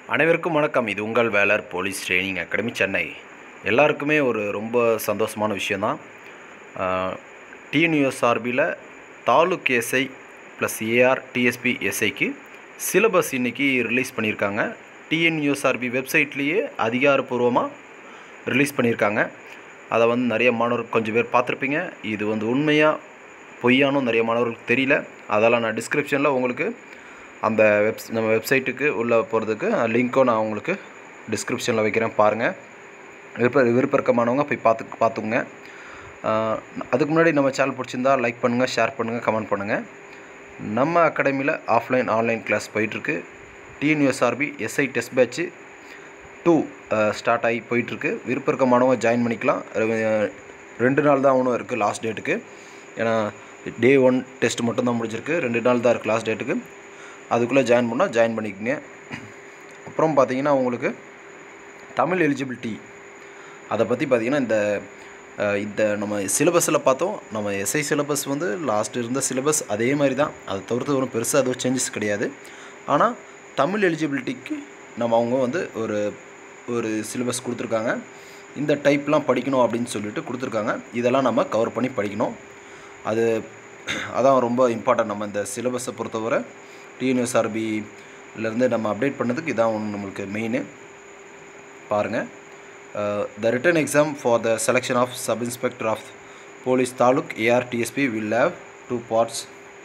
அனைவருக்கும் வணக்கம் இது உங்கள் Velar police training academy Chennai எல்லாருக்குமே ஒரு ரொம்ப சந்தோஷமான விஷயந்தான் டிஎன்யூஎஸ்ஆர்பியில் taluk SI plus AR DSP எஸ்ஐக்கு சிலபஸ் இன்றைக்கி ரிலீஸ் பண்ணியிருக்காங்க டிஎன்யூஎஸ்ஆர்பி வெப்சைட்லேயே அதிகாரப்பூர்வமாக ரிலீஸ் பண்ணியிருக்காங்க அதை வந்து நிறைய மாணவர்கள் கொஞ்சம் பேர் பார்த்துருப்பீங்க இது வந்து உண்மையாக பொய்யானும் நிறைய மாணவர்களுக்கு தெரியல அதெல்லாம் நான் டிஸ்கிரிப்ஷனில் உங்களுக்கு அந்த வெப்ஸ் நம்ம வெப்சைட்டுக்கு உள்ளே போகிறதுக்கு லிங்க்கும் நான் உங்களுக்கு டிஸ்கிரிப்ஷனில் வைக்கிறேன் பாருங்கள் விருப்ப விருப்பமானவங்க போய் பார்த்து பார்த்துக்குங்க ஆஹ் அதுக்கு முன்னாடி நம்ம சேனல் பிடிச்சிருந்தா லைக் பண்ணுங்கள் ஷேர் பண்ணுங்கள் கமெண்ட் பண்ணுங்கள் நம்ம அகாடமியில் ஆஃப்லைன் ஆன்லைன் கிளாஸ் போயிட்டுருக்கு TNUSRB SI test batch two start ஆகி போயிட்டுருக்கு விருப்பம் இருக்க மாணவங்க ஜாயின் பண்ணிக்கலாம் ரெ- ரெண்டு நாள் தான் ஒன்றும் இருக்குது லாஸ்ட் டேட்டுக்கு ஏன்னா டே ஒன் டெஸ்ட் மட்டும்தான் முடிஞ்சிருக்கு ரெண்டு நாள் தான் இருக்குது லாஸ்ட் டேட்டுக்கு அதுக்குள்ளே ஜாயின் பண்ணால் ஜாயின் பண்ணிக்கோங்க அப்புறம் பார்த்தீங்கன்னா உங்களுக்கு தமிழ் எலிஜிபிலிட்டி அதை பற்றி பார்த்தீங்கன்னா இந்த அஹ், இந்த நம்ம சிலபஸில் பார்த்தோம் நம்ம எஸ்ஐ சிலபஸ் வந்து லாஸ்ட் இருந்த சிலபஸ் அதே மாதிரி தான் அதை தவிர்த்து ஒன்றும் பெருசாக எதுவும் சேஞ்சஸ் கிடையாது ஆனால் தமிழ் எலிஜிபிலிட்டிக்கு நம்ம அவங்க வந்து ஒரு ஒரு சிலபஸ் கொடுத்துருக்காங்க இந்த டைப்லாம் படிக்கணும் அப்படின்னு சொல்லிட்டு கொடுத்துருக்காங்க இதெல்லாம் நம்ம கவர் பண்ணி படிக்கணும் அது அதான் ரொம்ப இம்பார்ட்டன்ட் நம்ம இந்த சிலபஸை பொறுத்தவரை டிஎன்எஸ்ஆர்பிலேருந்து நம்ம அப்டேட் பண்ணதுக்கு இதான் ஒன்று நம்மளுக்கு மெயின் பாருங்கள் the written exam for the selection of sub inspector of police taluk AR DSP will have two parts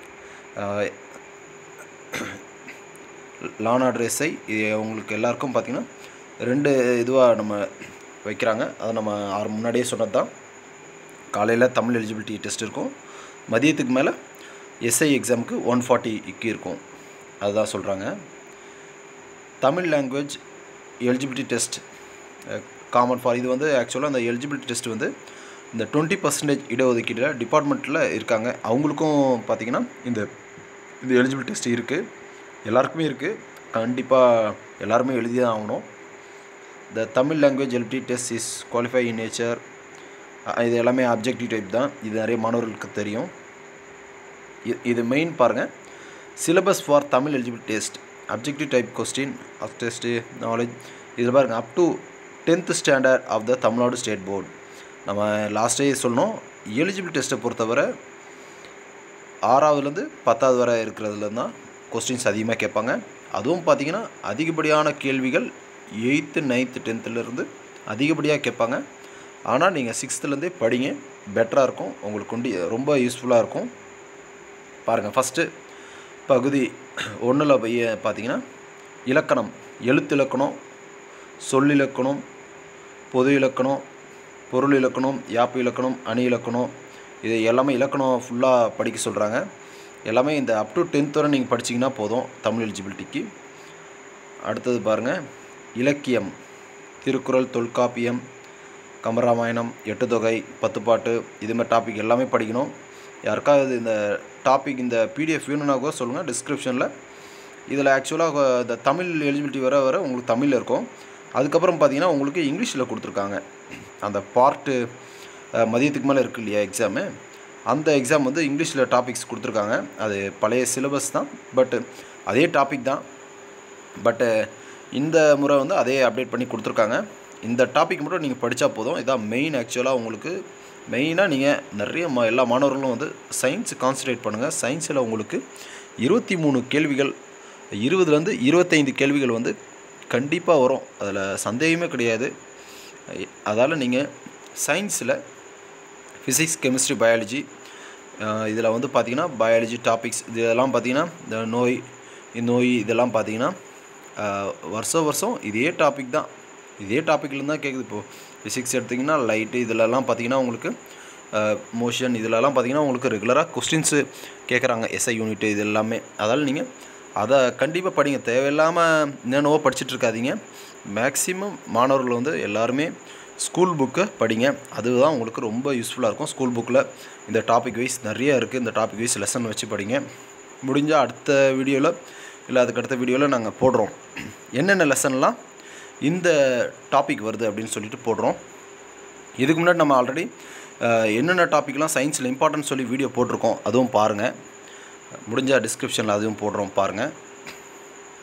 law and order SI இது உங்களுக்கு எல்லாருக்கும் பார்த்திங்கன்னா ரெண்டு இதுவாக நம்ம வைக்கிறாங்க அதை நம்ம ஆறு முன்னாடியே சொன்னது தான் காலையில் தமிழ் எலிஜிபிலிட்டி டெஸ்ட் இருக்கும் மதியத்துக்கு மேலே எஸ்ஐ எக்ஸாமுக்கு ஒன் ஃபார்ட்டிக்கு இருக்கும் அதுதான் சொல்கிறாங்க Tamil language eligibility test common for இது வந்து ஆக்சுவலாக அந்த எலிஜிபிலிட்டி டெஸ்ட் வந்து இந்த டுவெண்ட்டி பர்சன்டேஜ் இடஒதுக்கீட்டில் டிபார்ட்மெண்ட்டில் இருக்காங்க அவங்களுக்கும் பார்த்திங்கன்னா இந்த இந்த எலிஜிபிலிட்டி டெஸ்ட் இருக்குது எல்லாருக்குமே இருக்குது கண்டிப்பாக எல்லாருமே எழுதி தான் ஆகணும் the Tamil language eligibility test is qualify in nature இது எல்லாமே அப்ஜெக்டிவ் டைப் தான் இது நிறைய மாணவர்களுக்கு தெரியும் இ- இது மெயின் பாருங்கள் syllabus for Tamil eligibility test objective type question test knowledge இதில் பாருங்கள் up to tenth standard of the Tamil Nadu state board நம்ம லாஸ்ட்டே சொன்னோம் எலிஜிபிள் டெஸ்ட்டை பொறுத்தவரை ஆறாவதுலேருந்து பத்தாவது வரை இருக்கிறதுல தான் கொஸ்டின்ஸ் அதிகமாக கேட்பாங்க அதுவும் பார்த்தீங்கன்னா அதிகப்படியான கேள்விகள் எயித்து நைன்த்து டென்த்துலேருந்து அதிகப்படியாக கேட்பாங்க ஆனால் நீங்கள் சிக்ஸ்த்துலேருந்தே படிங்க பெட்டராக இருக்கும் உங்களுக்கு கொண்டு ரொம்ப யூஸ்ஃபுல்லாக இருக்கும் பாருங்கள் ஃபஸ்ட்டு பகுதி ஒன்றில் போய் பார்த்தீங்கன்னா இலக்கணம் எழுத்து இலக்கணம் சொல்லிலக்கணம் பொது இலக்கணம் பொருள் இலக்கணம் யாப்பு இலக்கணம் அணி இலக்கணம் இது எல்லாமே இலக்கணம் ஃபுல்லாக படிக்க சொல்கிறாங்க எல்லாமே இந்த அப் டு டென்த் வரை நீங்கள் படிச்சீங்கன்னா போதும் தமிழ் எலிஜிபிலிட்டிக்கு அடுத்தது பாருங்கள் இலக்கியம் திருக்குறள் தொல்காப்பியம் கம்பராமாயணம் எட்டுத்தொகை பத்துப்பாட்டு இது மாதிரி டாபிக் எல்லாமே படிக்கணும் யாருக்காவது இந்த டாபிக் இந்த பிடிஎஃப் வேணும்னா கூட சொல்லுங்கள் டிஸ்கிரிப்ஷனில் இதில் ஆக்சுவலாக இந்த தமிழ் எலிஜிபிலிட்டி வர வர உங்களுக்கு தமிழில் இருக்கும் அதுக்கப்புறம் பார்த்தீங்கன்னா உங்களுக்கு இங்கிலீஷில் கொடுத்துருக்காங்க அந்த பார்ட்டு மதியத்துக்கு மேலே இருக்கு இல்லையா எக்ஸாமு அந்த எக்ஸாம் வந்து இங்கிலீஷில் டாபிக்ஸ் கொடுத்துருக்காங்க அது பழைய சிலபஸ் தான் பட் அதே டாபிக் தான் பட்டு இந்த முறை வந்து அதே அப்டேட் பண்ணி கொடுத்துருக்காங்க இந்த டாபிக் மட்டும் நீங்கள் படித்தா போதும் இதான் மெயின் ஆக்சுவலாக உங்களுக்கு மெயினாக நீங்கள் நிறைய மா எல்லா மாணவர்களும் வந்து சயின்ஸ் கான்சன்ட்ரேட் பண்ணுங்கள் சயின்ஸில் உங்களுக்கு இருபத்தி மூணு கேள்விகள் இருபதுலேருந்து இருபத்தைந்து கேள்விகள் வந்து கண்டிப்பாக வரும் அதில் சந்தேகமே கிடையாது அதால் நீங்கள் சயின்ஸில் ஃபிசிக்ஸ் கெமிஸ்ட்ரி பயாலஜி இதில் வந்து பார்த்தீங்கன்னா பயாலஜி டாபிக்ஸ் இதெல்லாம் பார்த்தீங்கன்னா இந்த நோய் இந்த நோய் இதெல்லாம் பார்த்தீங்கன்னா அஹ், வருஷம் வருஷம் இதே டாபிக் தான் இதே டாப்பிக்லேருந்து தான் கேட்குது இப்போது ஃபிசிக்ஸ் எடுத்திங்கன்னா லைட்டு இதிலெல்லாம் பார்த்தீங்கன்னா உங்களுக்கு மோஷன் இதிலெல்லாம் பார்த்தீங்கன்னா உங்களுக்கு ரெகுலராக கொஸ்டின்ஸு கேட்குறாங்க எஸ்ஐ யூனிட் இது எல்லாமே அதால் நீங்கள் அதை கண்டிப்பாக படிங்க தேவையில்லாமல் என்னென்னவோ படிச்சுட்டு இருக்காதீங்க மேக்ஸிமம் மாணவர்கள் வந்து எல்லாருமே ஸ்கூல் புக்கை படிங்க அதுதான் உங்களுக்கு ரொம்ப யூஸ்ஃபுல்லாக இருக்கும் ஸ்கூல் புக்கில் இந்த டாபிக் வைஸ் நிறைய இருக்குது இந்த டாபிக் வைஸ் லெசன் வச்சு படிங்க முடிஞ்சால் அடுத்த வீடியோவில் இல்லை அதுக்கு அடுத்த வீடியோவில் நாங்கள் போடுறோம் என்னென்ன லெசன்லாம் இந்த டாபிக் வருது அப்படின்னு சொல்லிட்டு போடுறோம் இதுக்கு முன்னாடி நம்ம ஆல்ரெடி என்னென்ன டாப்பிக்லாம் சயின்ஸில் இம்பார்ட்டன்ட் சொல்லி வீடியோ போட்டிருக்கோம் அதுவும் பாருங்கள் முடிஞ்சால் டிஸ்கிரிப்ஷனில் அதுவும் போடுறோம் பாருங்கள்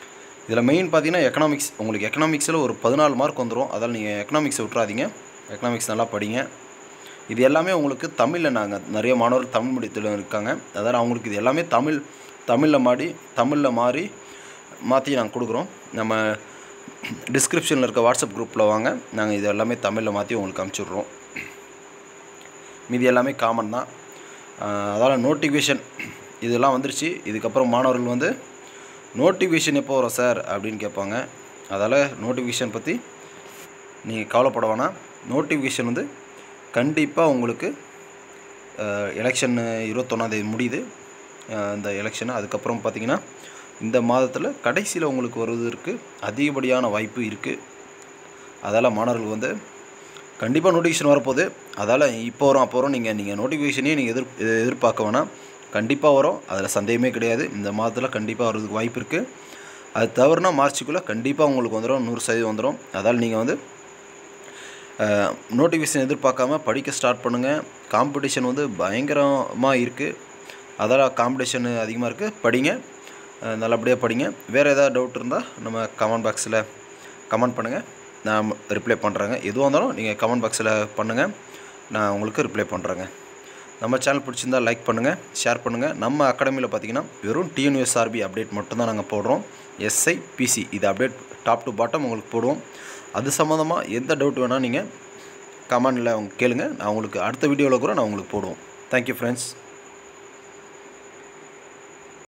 இதில் மெயின் பார்த்தீங்கன்னா எக்கனாமிக்ஸ் உங்களுக்கு எக்கனாமிக்ஸில் ஒரு பதினாலு மார்க் வந்துடும் அதால் நீங்கள் எக்கனாமிக்ஸை விட்றாதீங்க எக்கனாமிக்ஸ் நல்லா படிங்க இது எல்லாமே உங்களுக்கு தமிழில் நாங்கள் நிறைய மாணவர்கள் தமிழ் மீடியத்தில் இருக்காங்க அதாவது அவங்களுக்கு இது எல்லாமே தமிழ் தமிழில் மாடி தமிழில் மாறி மாற்றி நாங்கள் கொடுக்குறோம் நம்ம டிஸ்கிரிப்ஷனில் இருக்க வாட்ஸ்அப் குரூப்பில் வாங்க நாங்கள் இது எல்லாமே தமிழில் மாற்றி உங்களுக்கு அனுப்பிச்சிடுறோம் மீதி எல்லாமே காமன் தான் அதால் நோட்டிஃபிகேஷன் இதெல்லாம் வந்துருச்சு இதுக்கப்புறம் மாணவர்கள் வந்து நோட்டிஃபிகேஷன் எப்போ வரும் சார் அப்படின்னு கேட்பாங்க அதால் நோட்டிஃபிகேஷன் பற்றி நீங்கள் கவலைப்பட வேணாம் நோட்டிஃபிகேஷன் வந்து கண்டிப்பாக உங்களுக்கு எலெக்ஷன் இருபத்தொன்னாந்தேதி முடியுது அஹ் இந்த எலெக்ஷன் அதுக்கப்புறம் பார்த்தீங்கன்னா இந்த மாதத்தில் கடைசியில் உங்களுக்கு வருவதற்கு அதிகப்படியான வாய்ப்பு இருக்குது அதால் மாணவர்கள் வந்து கண்டிப்பாக நோட்டிஃபிகேஷன் வரப்போகுது அதால் இப்போ வரும் அப்போ வரும் நீங்கள் நீங்கள் நோட்டிஃபிகேஷனையும் நீங்கள் எதிர் எதிர்பார்க்க வேணாம் கண்டிப்பாக வரும் அதில் சந்தேகமே கிடையாது இந்த மாதத்தில் கண்டிப்பாக வரதுக்கு வாய்ப்பு இருக்குது அது தவிரனா மார்ச்சுக்குள்ளே கண்டிப்பாக உங்களுக்கு வந்துடும் நூறு சதவீதம் வந்துடும் அதால் நீங்கள் வந்து நோட்டிஃபிகேஷன் எதிர்பார்க்காம படிக்க ஸ்டார்ட் பண்ணுங்கள் காம்படிஷன் வந்து பயங்கரமாக இருக்குது அதால் காம்படிஷன் அதிகமாக இருக்குது படிங்க அஹ் நல்லபடியாக படிங்க வேறு ஏதாவது டவுட் இருந்தால் நம்ம கமெண்ட் பாக்ஸில் கமெண்ட் பண்ணுங்கள் நான் ரிப்ளை பண்ணுறேங்க எதுவாக இருந்தாலும் நீங்கள் கமெண்ட் பாக்ஸில் பண்ணுங்கள் நான் உங்களுக்கு ரிப்ளை பண்ணுறேங்க நம்ம சேனல் பிடிச்சிருந்தா லைக் பண்ணுங்கள் ஷேர் பண்ணுங்கள் நம்ம அகாடமியில் பார்த்தீங்கன்னா வெறும் டிஎன்யூஎஸ்ஆர்பி அப்டேட் மட்டும்தான் நாங்கள் போடுறோம் எஸ்ஐ பிசி இது அப்டேட் டாப் டு பாட்டம் உங்களுக்கு போடுவோம் அது சம்மந்தமாக எந்த டவுட் வேணால் நீங்கள் கமெண்டில் அவங்க கேளுங்க நான் உங்களுக்கு அடுத்த வீடியோவில் கூட நான் உங்களுக்கு போடுவோம் தேங்க்யூ ஃப்ரெண்ட்ஸ்